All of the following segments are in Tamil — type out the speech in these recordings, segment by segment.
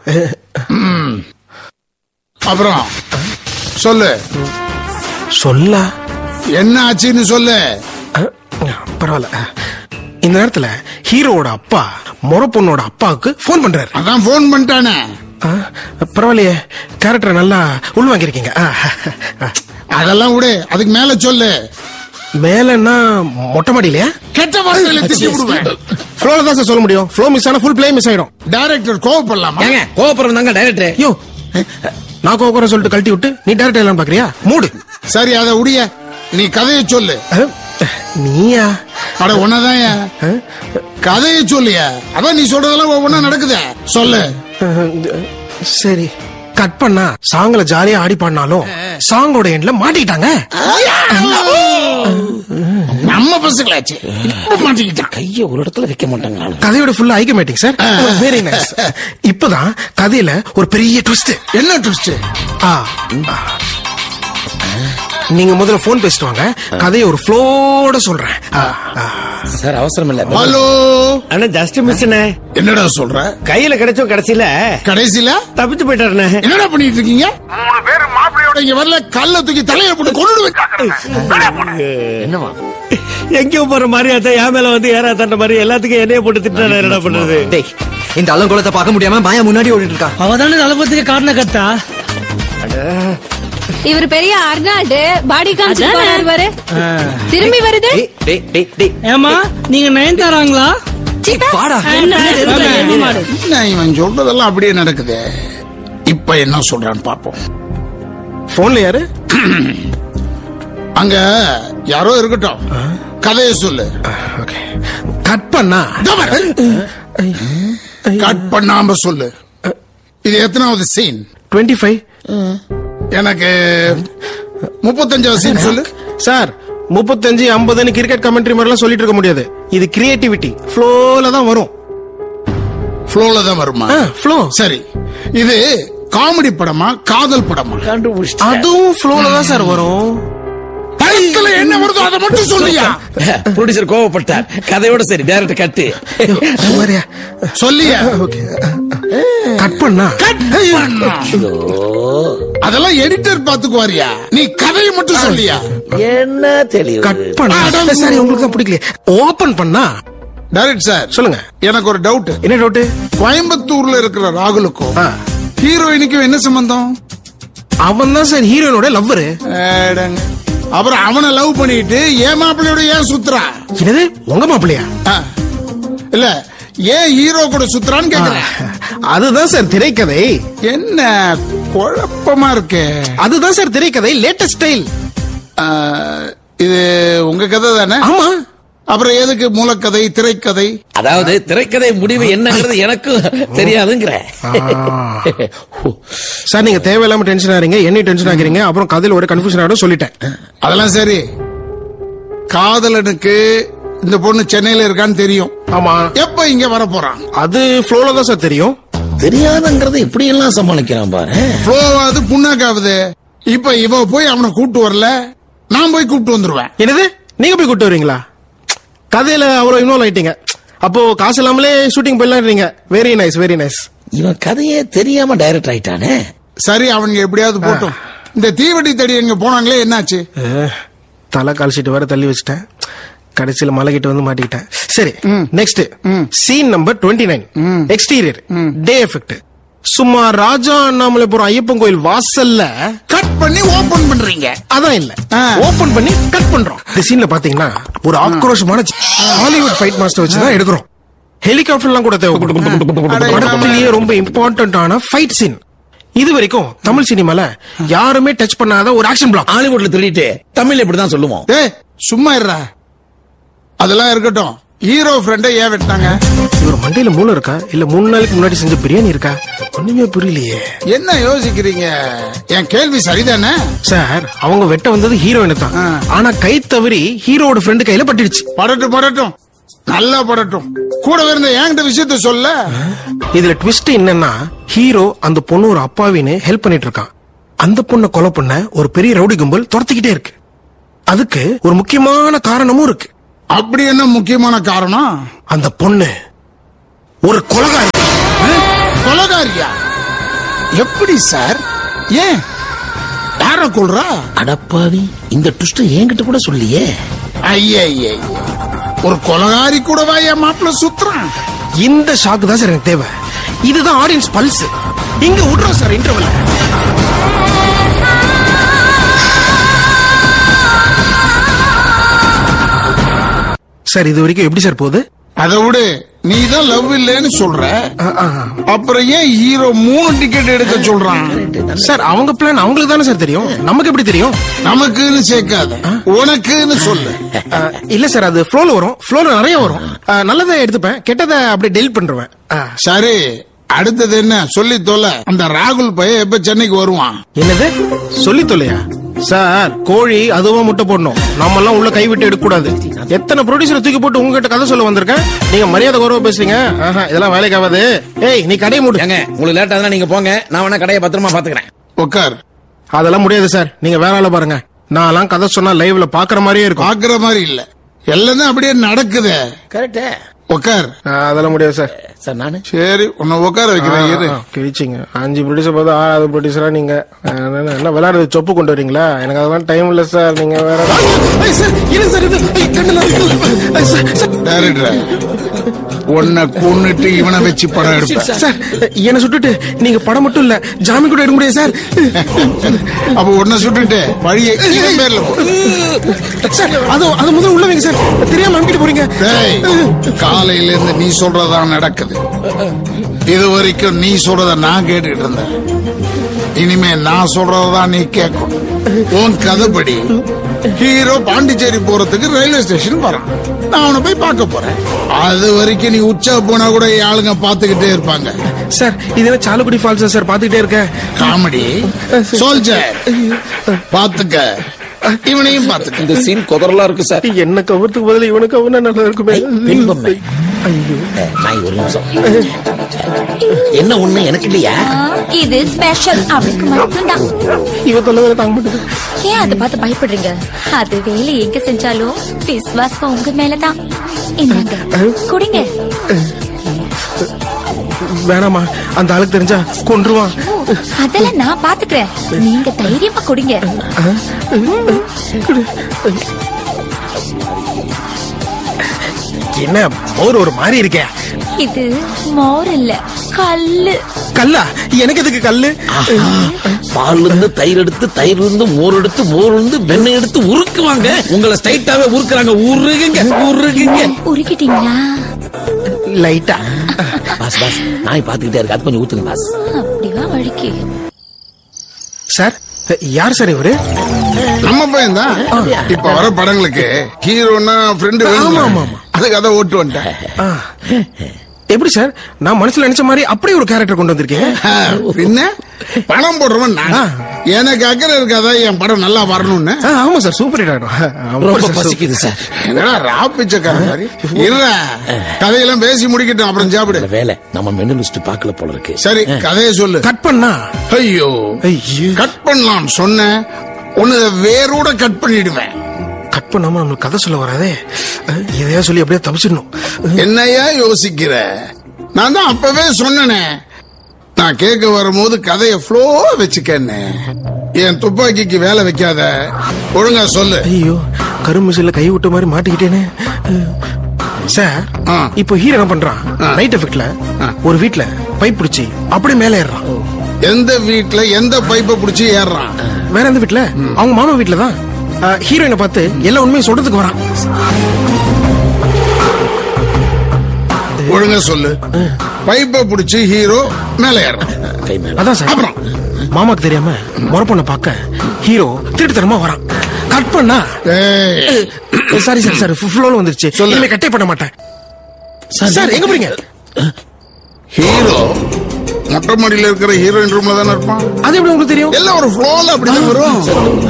அப்புறம் சொல்லு சொல்ல என்ன ஆச்சுன்னு சொல்லு அஹ், பரவாயில்ல இந்த நேரத்துல ஹீரோவோட அப்பா முறை பொண்ணோட அப்பாவுக்கு ஃபோன் பண்றாரு அதான் போன் பண்ணிட்டானே அஹ், பரவாயில்லையே கேரக்டரை நல்லா உள்வாங்கியிருக்கீங்க அஹ், அஹ். அதெல்லாம் விடு அதுக்கு மேல சொல்லு மேலன்னா மொட்டை மாடியிலையா கெட்ட வார்த்தையில திட்டி விடுவேன் ஃப்ளோல தான் சார் சொல்ல முடியும் ஃப்ளோ மிஸ் ஆனா ஃபுல் பிளே மிஸ் ஆயிடும் டைரக்டர் கோவப்படலாமா ஏங்க கோபுரம் தாங்க டைரக்டர் ஐயோ நான் கோக்குற சொல்லிட்டு கழட்டி விட்டு நீ டேரக்டர் எல்லாம் பாக்குறியா மூடு சரி அதை உடைய நீ கதையை சொல்லு அஹ், நீயா அட உன்னதான் கதையை சொல்லிய அதான் நீ சொல்றதெல்லாம் ஒவ்வொன்னா நடக்குதே சொல்லு அஹ், சரி கட் பண்ணா சாங்ல ஜாலியா ஆடி பாடினாலும் சாங்கோட எண்ட்ல மாட்டிக்கிட்டாங்க நம்ம பசங்களாச்சு இப்ப மாட்டிக்கிட்டான் கைய ஒரு இடத்துல வைக்க மாட்டாங்க ஆளு. கதையோட ஃபுல்லா ஐக்க மேட்டிங் சார் வெரி நைஸ் இப்பதான் கதையில ஒரு பெரிய ட்விஸ்ட் என்ன ட்விஸ்ட் ஆ ஆ. நீங்க முதல்ல போன் பேசிட்டு வாங்க கதையை ஒரு ஃப்ளோட சொல்றேன் ஆ, ஆ. சார் அவசரம் இல்ல ஹலோ அண்ணா ஜஸ்ட் மிஸ் என்னடா சொல்ற கையில கிடைச்சோ கடைசியில கடைசியில தப்பிச்சு போயிட்டாருண்ணே என்னடா பண்ணிட்டு இருக்கீங்க மூணு பேர் மாப்பிள்ளையோட இங்க வரல கல்ல தூக்கி தலையில போட்டு கொண்டு என்னவா எங்கேயோ போற மாதிரி அதான் என் மேல வந்து ஏறா தண்ட மாதிரி எல்லாத்துக்கும் என்னைய போட்டு திட்டாரு என்ன பண்றது டேய் இந்த அலங்கோலத்தை பார்க்க முடியாம மாயா முன்னாடி ஓடிட்டு இருக்கா அவதானே தளபதிக்கு காரண கத்தா இவர் பெரிய அர்னால்டு பாடி காமிச்சு போறாரு பாரு திரும்பி வருது டேய் டேய் டேய் டேய் ஏமா நீங்க நயன் தராங்களா வாடா என்ன இவன் சொல்றதெல்லாம் அப்படியே நடக்குது இப்ப என்ன சொல்றான்னு பாப்போம் போன்ல யாரு அங்க யாரோ இருக்கட்டும் கதையை சொல்லு ஓகே கட் பண்ணா இதோ பாரு. கட் பண்ணாம சொல்லு இது எத்தனாவது சீன் டுவெண்ட்டி ஃபைவ் எனக்கு முப்பத்தஞ்சாவது சீன் சொல்லு சார் முப்பத்தஞ்சு ஐம்பதுன்னு கிரிக்கெட் கமெண்ட்ரி மாதிரிலாம் சொல்லிட்டு இருக்க முடியாது இது கிரியேட்டிவிட்டி ஃப்ளோல தான் வரும் ஃப்ளோல தான் வருமா ஃப்ளோ சரி இது காமெடி படமா காதல் படமா அதுவும் ஃப்ளோல தான் சார் வரும் படத்துல என்ன வருதோ அதை மட்டும் சொல்லியா ப்ரொடியூசர் கோவப்பட்டார் கதையோட சரி டைரக்டர் கட்டு சுமாரியா சொல்லியா ஓகே கட் பண்ணா அதெல்லாம் எடிட்டர் பாத்துக்குவாரியா நீ கதையை மட்டும் சொல்லியா என்ன தெளிவு கட் பண்ணா சரி உங்களுக்கு தான் பிடிக்கல ஓபன் பண்ணா டைரக்ட் சார் சொல்லுங்க எனக்கு ஒரு டவுட் என்ன டவுட் கோயம்புத்தூர்ல இருக்கிற ராகுலுக்கும் ஆ. ஹீரோயினுக்கும் என்ன சம்பந்தம் அவன் தான் சார் ஹீரோயினோட லவ்வரு ஏடங்க. அப்புறம் அவனை லவ் பண்ணிட்டு ஏன் மாப்பிள்ளையோட ஏன் சுத்துறா என்னது உங்க மாப்பிள்ளையா ஆ. இல்ல ஏன் ஹீரோ கூட சுத்துறான்னு கேக்குறேன் அதுதான் சார் திரைக்கதை என்ன குழப்பமா இருக்கு அதுதான் சார் திரைக்கதை லேட்டஸ்ட் ஸ்டைல் ஆ, இது உங்க கதை தானே ஆமா அப்புறம் எதுக்கு மூலக்கதை திரைக்கதை அதாவது திரைக்கதை முடிவு என்னங்கிறது எனக்கும் தெரியாதுங்கிற சார் நீங்க தேவையில்லாம டென்ஷன் ஆறீங்க என்ன டென்ஷன் ஆகிறீங்க அப்புறம் கதையில ஒரு கன்ஃபியூஷன் ஆகிடும் சொல்லிட்டேன் அதெல்லாம் சரி காதலனுக்கு இந்த பொண்ணு சென்னையில இருக்கான்னு தெரியும் ஆமா எப்ப இங்க வர போறான் அது ஃப்ளோல தான் சார் தெரியும் தெரியாதுங்கிறத இப்படி எல்லாம் சமாளிக்கிறான் பாரு ஃப்ளோவாது புண்ணாக்காவது இப்ப இவ போய் அவனை கூப்பிட்டு வரல நான் போய் கூப்பிட்டு வந்துருவேன் என்னது நீங்க போய் கூட்டு வரீங்களா கதையில அவ்வளவு இன்வால்வ் ஆயிட்டீங்க அப்போ காசு இல்லாமலே ஷூட்டிங் போயிடலான்றீங்க வெரி நைஸ் வெரி நைஸ் இவன் கதையே தெரியாம டைரக்டர் ஆயிட்டானே சரி அவனுங்க எப்படியாவது போட்டும் இந்த தீவெட்டி தடி எங்க போனாங்களே என்னாச்சு தலை கால் சீட்டு வேற தள்ளி வச்சுட்டேன் கடைசியில மலைகிட்ட வந்து மாட்டிக்கிட்டேன் சரி next scene number twenty nine exterior day effect சும்மா ராஜா அண்ணாமலைபுரம் ஐயப்பன் கோயில் வாசல்ல கட் பண்ணி ஓபன் பண்றீங்க அதான் இல்ல ஆ. ஓபன் பண்ணி கட் பண்றோம் இந்த சீன்ல பாத்தீங்கன்னா ஒரு ஆக்ரோஷமான ஹாலிவுட் ஃபைட் மாஸ்டர் வச்சு தான் எடுக்கிறோம் ஹெலிகாப்டர்லாம் கூட தேவைப்படும் அட, படத்திலேயே ரொம்ப இம்பார்ட்டன்டான ஃபைட் சீன் இது வரைக்கும் தமிழ் சினிமால யாருமே டச் பண்ணாத ஒரு ஆக்ஷன் பிளாக் ஹாலிவுட்ல திருடிட்டு தமிழ்ல இப்படிதான் சொல்லுவோம் ஏ சும்மா இருடா அதெல்லாம் இருக்கட்டும் ஹீரோ ஃப்ரெண்டை ஏன் வெட்டினாங்க இவர் மண்டையில மூளை இருக்கா இல்ல மூணு நாளைக்கு முன்னாடி செஞ்ச பிரியாணி இருக்கா ஒண்ணுமே புரியலையே என்ன யோசிக்கிறீங்க என் கேள்வி சரிதானே சார் அவங்க வெட்ட வந்தது ஹீரோயினை தான் ஆ. ஆனா கை தவறி ஹீரோவோட ஃப்ரெண்டு கையில பட்டுடுச்சு படட்டும் படட்டும் நல்லா படட்டும் கூடவே இருந்த என்கிட்ட விஷயத்த சொல்ல இதுல ட்விஸ்ட் என்னன்னா ஹீரோ அந்த பொண்ணு ஒரு அப்பாவின்னு ஹெல்ப் பண்ணிட்டு இருக்கான் அந்த பொண்ணை கொலை பண்ண ஒரு பெரிய ரவுடி கும்பல் துரத்திக்கிட்டே இருக்கு அதுக்கு ஒரு முக்கியமான காரணமும் இருக்கு அப்படி என்ன முக்கியமான காரணம் அந்த பொண்ணு ஒரு கொலகாரி கொலகாரியா எப்படி சார் ஏன் யார கொள்றா அடப்பாவி இந்த ட்விஸ்ட் என்கிட்ட கூட சொல்லியே ஐயே ஐயே ஒரு கொலகாரி கூடவா என் மாப்பிள்ள சுத்துறான் இந்த ஷாக்கு தான் சார் எனக்கு தேவை இதுதான் ஆடியன்ஸ் பல்ஸ் இங்க விடுறோம் சார் இன்டர்வல் சார் இது வரைக்கும் எப்படி சார் போகுது அதை விடு நீ தான் லவ் இல்லைன்னு சொல்ற ஆ, ஆ. அப்புறம் ஏன் ஹீரோ மூணு டிக்கெட் எடுக்க சொல்றான் சார் அவங்க பிளான் அவங்களுக்கு தானே சார் தெரியும் நமக்கு எப்படி தெரியும் நமக்குன்னு சேர்க்காத உனக்குன்னு சொல்லு ஆ, இல்ல சார் அது ஃப்ளோல வரும் ஃப்ளோல நிறைய வரும் ஆ, நல்லதை எடுத்துப்பேன் கெட்டதை அப்படியே டெலிட் பண்ணிருவேன் ஆ. சரி அடுத்தது என்ன சொல்லி தொலை அந்த ராகுல் பையன் எப்ப சென்னைக்கு வருவான் என்னது சொல்லி தொலையா சார் கோழி அதுவும் முட்டை போடணும் நம்ம எல்லாம் உள்ள கைவிட்டு எடுக்க கூடாது எத்தனை ப்ரொடியூசரை தூக்கி போட்டு உங்ககிட்ட கதை சொல்ல வந்திருக்கேன் நீங்க மரியாதை குறைவா பேசுறீங்க ஆஹா, இதெல்லாம் வேலைக்கு ஆகாது ஏய் நீ கடையை மூடு ஏங்க உங்களுக்கு லேட் ஆகுதுன்னா நீங்க போங்க நான் வேணா கடையை பத்திரமா பாத்துக்கிறேன் உட்கார் அதெல்லாம் முடியாது சார் நீங்க வேற ஆள பாருங்க நான்லாம் கதை சொன்னா லைவ்ல பாக்குற மாதிரியே இருக்கும் பாக்குற மாதிரி இல்ல எல்லாம் தான் அப்படியே நடக்குதே கரெக்டா உட்கார் ஆ, அதெல்லாம் முடியாது சார் சார் நானு சரி உன்னை உட்கார வைக்கிறேன் இரு ஆ, கிழிச்சிங்க அஞ்சு ப்ரொடியூசர் பார்த்து ஆறாவது ப்ரொடியூசரா நீங்க ஆ, என்ன என்ன விளையாடுறது சொப்பு கொண்டு வரீங்களா எனக்கு அதெல்லாம் டைம் இல்ல சார் நீங்க வேற ஐய், சார் இல்ல சார் இது ஐய், கண்ணுல இருக்கு. ஐய், சார், சார். டைரக்டர் உன்னை கொன்னுட்டு இவனை வச்சு படம் எடுப்பேன் சார் என்ன சுட்டுட்டு நீங்க படம் மட்டும் இல்ல ஜாமீன் கூட எடுக்க முடியாது சார் அப்ப உன்னை சுட்டுட்டு வழியை இவன் பேர்ல போ சார் அது அது முதல்ல உள்ள வைங்க சார் தெரியாம அனுப்பிட்டு போறீங்க டேய், காலையில இருந்து நீ சொல்றதான் நடக்குது இது வரைக்கும் நீ சொல்றத நான் கேட்டுக்கிட்டு இருந்தேன் இனிமே நான் சொல்றதான் நீ கேட்கணும் உன் கதைப்படி ஹீரோ பாண்டிச்சேரி போறதுக்கு ரயில்வே ஸ்டேஷன் வரான் நான் அவனை போய் பார்க்க போறேன் அது வரைக்கும் நீ உச்சா போனா கூட என் ஆளுங்க பாத்துக்கிட்டே இருப்பாங்க சார் இது என்ன சாலக்குடி ஃபால்ஸ் சார் பாத்துக்கிட்டே இருக்கேன் காமெடி சோல்ஜர் பாத்துக்க இவனையும் பாத்துக்க இந்த சீன் குதறலா இருக்கு சார் என்ன கவர்த்துக்கு பதில் இவனுக்கு கவர்னா நல்லா இருக்குமே பெண் பொம்மை. ஐயோ அஹ், நாய் ஒரு நிமிஷம் என்ன ஒண்ணு எனக்கு இல்லையா இது ஸ்பெஷல் அவளுக்கு மட்டும்தான் இவ தொல்லை வேற தாங்க மாட்டேங்குது ஏன் அதை பார்த்து பயப்படுறீங்க அது வேலை எங்க செஞ்சாலும் விசுவாசம் உங்க மேலதான் என்னங்க குடிங்க வேணாமா அந்த ஆளுக்கு தெரிஞ்சா கொன்றுவான் ஓ, அதெல்லாம் நான் பாத்துக்கிறேன் நீங்க தைரியமா குடிங்க என்ன மோர் ஒரு மாதிரி இருக்கே இது மோர் இல்ல கல்லு கல்லா எனக்கு எதுக்கு கல்லு பால்ல இருந்து தயிர் எடுத்து தயிர்ல இருந்து மோர் எடுத்து மோர்ல இருந்து வெண்ணெய் எடுத்து உருக்குவாங்க உங்களை ஸ்ட்ரைட்டாவே உருக்குறாங்க உருகுங்க உருகுங்க உருக்கிட்டீங்களா லைட்டா பாஸ் பாஸ் நாய் பாத்துக்கிட்டே இருக்கு அது கொஞ்சம் ஊத்துங்க பாஸ் அப்படிவா வழுக்கி சார் யார் சார் இவரு நம்ம பையன் தான் இப்ப வர படங்களுக்கு ஹீரோனா ஃப்ரெண்டு ஆமா, ஆமா, வேணும் ஆமா. அதுக்கு அதை ஓட்டு வந்துட்டேன் ஆ. எப்படி சார் நான் மனசுல நினைச்ச மாதிரி அப்படியே ஒரு கேரக்டர் கொண்டு வந்திருக்கீங்க ஆ, பின்ன பணம் போடுறவன் நான் ஆ. எனக்கு அக்கறை இருக்காதா என் படம் நல்லா வரணும்னு ஆ, ஆமா சார் சூப்பர் ஹிட் ஆயிடும் ரொம்ப பசிக்குது சார் என்னடா ரா பிச்சைக்காரன் மாதிரி இல்ல கதையெல்லாம் பேசி முடிக்கட்டும் அப்புறம் சாப்பிடு இந்த வேலை நம்ம மெனு லிஸ்ட் பாக்கல போல இருக்கு சரி கதையை சொல்லு கட் பண்ணா ஐயோ ஐயோ கட் பண்ணலாம் சொன்னேன் உன்னை வேரோட கட் பண்ணிடுவேன் கட் பண்ணாம நம்மளுக்கு கதை சொல்ல வராதே அஹ், எதையா சொல்லி அப்படியே தப்பிச்சிடணும் என்னையா யோசிக்கிற நான் தான் அப்பவே சொன்னனே நான் கேட்க வரும்போது கதைய ஃப்ளோ வச்சுக்கன்னு என் துப்பாக்கிக்கு வேலை வைக்காத ஒழுங்கா சொல்லு ஐயோ கருமிசில கை விட்ட மாதிரி மாட்டிக்கிட்டேனே அஹ், சார் ஆ. இப்போ ஹீரோ என்ன பண்றான் ஆ. நைட் எஃபெக்ட்ல ஒரு வீட்ல பைப் பிடிச்சி அப்படியே மேலே ஏறுறான் எந்த வீட்ல எந்த பைப்பை புடிச்சு ஏறுறான் வேற எந்த வீட்ல அவங்க மாமா வீட்ல தான் ஹீரோயினை பார்த்து எல்லா உண்மையும் சொல்றதுக்கு வரான் ஒழுங்கா சொல்லு பைப்பை புடிச்சு ஹீரோ மேல ஏறுறான் கை மேல அதான் சார் அப்புறம் மாமாக்கு தெரியாம முறை பொண்ணை பார்க்க ஹீரோ திருட்டுத்தனமா வரான் கட் பண்ணா ஏய், சாரி சார் சார் ஃப்ளோல வந்துருச்சு சொல்லு. இனிமே கட்டே பண்ண மாட்டேன் சார் எங்க போறீங்க ஹீரோ மொட்டை மாடியில இருக்கிற ஹீரோயின் ரூம்ல தானே இருப்பான் அது எப்படி உங்களுக்கு தெரியும் எல்லாம் ஒரு ஃப்ளோல அப்படிதான் வரும்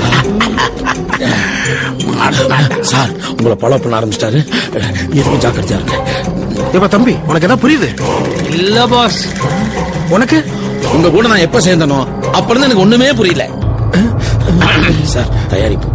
சார் உங்களை ஃபாலோ பண்ண ஆரம்பிச்சிட்டாரு எதுவும் ஜாக்கிரதையா இருக்கு இப்ப தம்பி உனக்கு எதாவது புரியுது இல்ல பாஸ் உனக்கு உங்க கூட நான் எப்ப சேர்ந்தனோ அப்ப இருந்து எனக்கு ஒண்ணுமே புரியல சார் தயாரிப்பு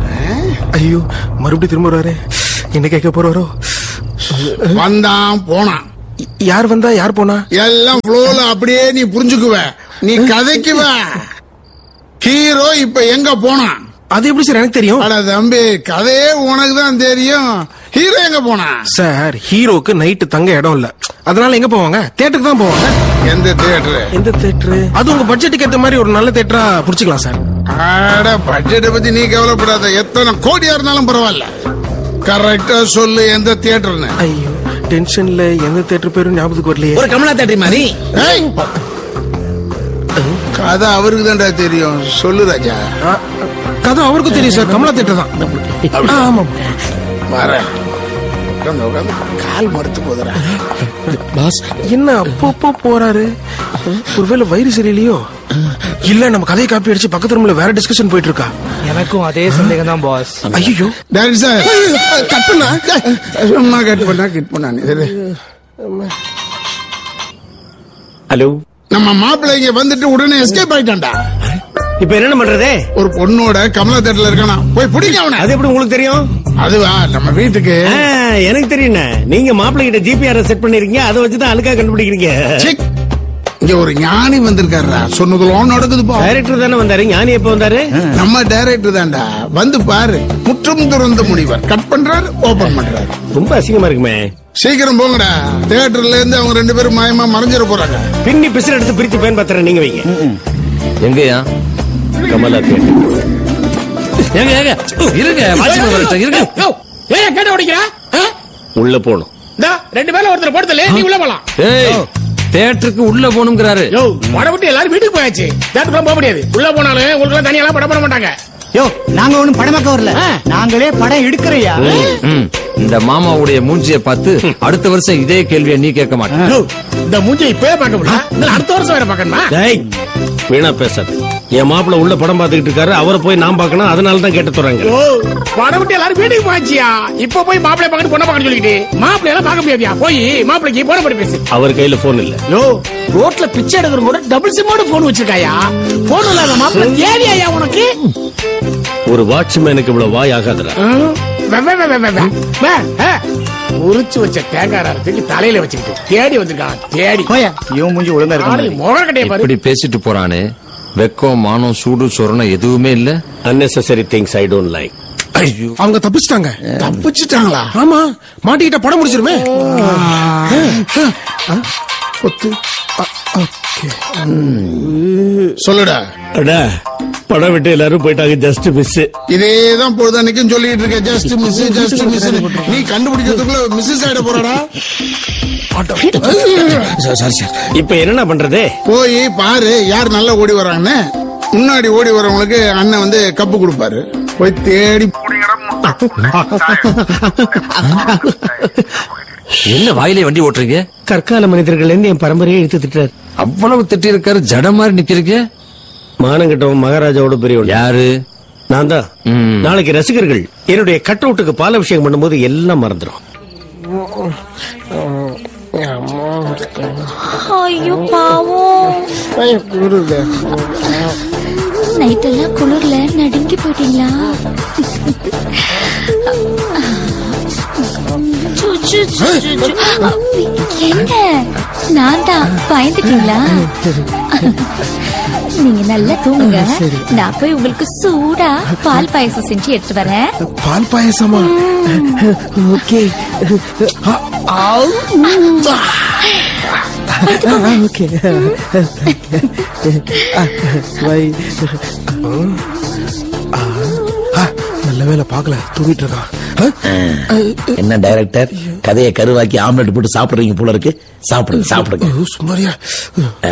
ஐயோ மறுபடியும் திரும்ப வராரு என்ன கேட்க போறாரோ வந்தான் போனான் யார் வந்தா யார் போனா எல்லாம் ஃப்ளோல அப்படியே நீ புரிஞ்சுக்குவ நீ கதைக்குவ ஹீரோ இப்ப எங்க போனான் அது எப்படி சார் எனக்கு தெரியும் அட தம்பி கதையே உனக்கு தான் தெரியும் ஹீரோ எங்க போனான் சார் ஹீரோக்கு நைட்டு தங்க இடம் இல்ல அதனால எங்க போவாங்க தியேட்டருக்கு தான் போவாங்க எந்த தியேட்டர் எந்த தியேட்டர் அது உங்க பட்ஜெட்டுக்கு ஏத்த மாதிரி ஒரு நல்ல தியேட்டரா புடிச்சுக்கலாம் சார் அட பட்ஜெட்டை பத்தி நீ கவலைப்படாத எத்தனை கோடியா இருந்தாலும் பரவாயில்ல கரெக்டா சொல்லு எந்த தியேட்டர்னு ஐயோ டென்ஷன்ல எந்த தியேட்டர் பேரும் ஞாபகத்துக்கு வரலையே ஒரு கமலா தேட்டரி மாதிரி ஏய்! கதை அவருக்கு தான்டா தெரியும் சொல்லு ராஜா ஆ, கதை அவருக்கும் தெரியும் சார் கமலா தியேட்டர் தான் ஆ, ஆமா வரேன் உட்காந்து உட்காந்து கால் மறுத்து போதுறா பாஸ் என்ன அப்பப்போ போறாரு ஒருவேளை வயிறு சரியில்லையோ இல்ல நம்ம கதையை காப்பி அடிச்சு பக்கத்து ரூம்ல வேற டிஸ்கஷன் போயிட்டு இருக்கா எனக்கும் அதே சந்தேகம் தான் பாஸ் ஐயோ டேரக்டர் சார் கட் பண்ணா சும்மா கட் பண்ணா கட் பண்ணா இது ஹலோ நம்ம மாப்பிள்ளை இங்க வந்துட்டு உடனே எஸ்கேப் ஆயிட்டான்டா இப்ப என்ன பண்றதே ஒரு பொண்ணோட கமலா தேட்டர்ல இருக்கானா போய் பிடிக்க அவனை அது எப்படி உங்களுக்கு தெரியும் அதுவா நம்ம வீட்டுக்கு ஆ, எனக்கு தெரியும் நீங்க மாப்பிள்ளை கிட்ட ஜிபிஆர் செட் பண்ணிருக்கீங்க அதை வச்சுதான் அழுக்கா கண்டுபிடிக்கிறீங்க சிக். இங்க ஒரு ஞானி வந்திருக்காருடா சொன்னதுலாம் நடக்குதுப்பா டைரக்டர் தானே வந்தாரு ஞானி எப்ப வந்தாரு நம்ம டைரக்டர் தான்டா வந்து பாரு முற்றும் துறந்த முடிவர் கட் பண்றாரு ஓபன் பண்றாரு ரொம்ப அசிங்கமா இருக்குமே சீக்கிரம் போங்கடா தியேட்டர்ல இருந்து அவங்க ரெண்டு பேரும் மாயமா மறைஞ்சிட போறாங்க பின்னி பிசில் எடுத்து பிரிச்சு பயன்படுத்துறேன் நீங்க வைங்க எங்கயா கமலா தேட்டர் எங்க எங்க இருங்க வாட்ச்மேன் வரட்டும் இருங்க ஏன் கேட்ட உடைக்கிறா உள்ள போகணும் இந்த ரெண்டு பேர்ல ஒருத்தர் போடுதல நீ உள்ள போலாம் ஏய் தியேட்டருக்கு உள்ள போகணுங்கிறாரு யோ படம் விட்டு எல்லாரும் வீட்டுக்கு போயாச்சு தேட்டருக்குள்ள போக முடியாது உள்ள போனாலும் உங்களுக்கு எல்லாம் தனியெல்லாம் படம் பண்ண மாட்டாங்க யோ நாங்க ஒண்ணும் படமாக்க வரல நாங்களே படம் எடுக்கிறையா ம். இந்த மாமாவுடைய மூஞ்சிய பார்த்து அடுத்த வருஷம் இதே கேள்வியை நீ கேட்க மாட்டேன் யோ, இந்த மூஞ்சை இப்பவே பார்க்க முடியும் இதுல அடுத்த வருஷம் வேற பார்க்கணுமா டேய் வீணா பேசாத என் மாப்பிள்ள உள்ள படம் பார்த்துக்கிட்டு இருக்காரு அவரை போய் நான் பார்க்கணும் அதனால தான் கேட்டு தர்றாங்க ஓ படம் விட்டு எல்லாரும் வீட்டுக்கு போயாச்சியா இப்ப போய் மாப்பிள்ளை பார்க்கணும் பொண்ணை பார்க்கணும் சொல்லிக்கிட்டு மாப்பிள்ளை எல்லாம் பார்க்க முடியாதியா போய் மாப்பிள்ளைக்கு போன படி பேசு அவர் கையில போன் இல்ல யோ ரோட்ல பிச்சை எடுக்கிற கூட டபுள் சிம்மோட போன் வச்சிருக்காயா போன் இல்லாத மாப்பிள்ளை தேவையா உனக்கு ஒரு வாட்ச்மேனுக்கு இவ்வளவு வாய் ஆகாதுடா ஆ, வே, வே, வே, வே, வே, வே. வே, ஆ. உரிச்சு வச்ச தேங்காய் அரைத்துக்கு தலையில வச்சுக்கிட்டு தேடி வந்திருக்கான் தேடி போயா இவன் மூஞ்சி ஒழுங்கா ஆளு முகம் கட்டைய பாரு இப்படி பேசிட்டு போறானே வெக்கம் மானம் சூடு சொரணம் எதுவுமே இல்ல unnecessary things I don't like ஐயோ அவங்க தப்பிச்சிட்டாங்க தப்பிச்சிட்டாங்களா ஆமா மாட்டிக்கிட்ட படம் முடிச்சிருமே கொத்து அ, ஓகே. சொல்லுடா அடா படம் விட்டு எல்லாரும் போயிட்டாங்க ஜஸ்ட் மிஸ் இதேதான் பொழுதன்னைக்கும் சொல்லிட்டு இருக்க ஜஸ்ட் மிஸ் ஜஸ்ட் மிஸ் நீ கண்டுபிடிக்கிறதுக்குள்ள மிஸ்ஸஸ் ஆயிட போறாடா சாரி சார் இப்ப என்னடா பண்றது போய் பாரு யார் நல்லா ஓடி வராங்கன்னு முன்னாடி ஓடி வரவங்களுக்கு அண்ணன் வந்து கப்பு கொடுப்பாரு போய் தேடி என்ன வாயிலே வண்டி ஓட்டுறீங்க கற்கால மனிதர்கள் இருந்து என் பரம்பரையை இழுத்து திட்டாரு அவ்வளவு திட்டி இருக்காரு ஜட மாதிரி நிக்கிறீங்க மானங்கிட்டவன் மகாராஜாவோட பெரியவன் யாரு நான் தான் ம். நாளைக்கு ரசிகர்கள் என்னுடைய கட் அவுட்டுக்கு பாலாபிஷேகம் பண்ணும்போது எல்லாம் மறந்துடும் ஐயோ பாவம் நைட் எல்லாம் குளிர்ல நடுங்கி போயிட்டீங்களா சு, சு, சு, சு, சு. என்ன நான் தான் பயந்துட்டீங்களா நீங்க நல்லா தூங்குங்க நான் போய் உங்களுக்கு சூடா பால் பாயசம் செஞ்சு எடுத்து வரேன் பால் பாயசமா ஓகே ஓகே நல்ல வேலை பார்க்கல தூங்கிட்டு இருக்கான் ஆ? என்ன டைரக்டர் கதையை கருவாக்கி ஆம்லெட் போட்டு சாப்பிடுறீங்க போல இருக்கு சாப்பிடுங்க சாப்பிடுங்க ஐயோ, சும்மாரியா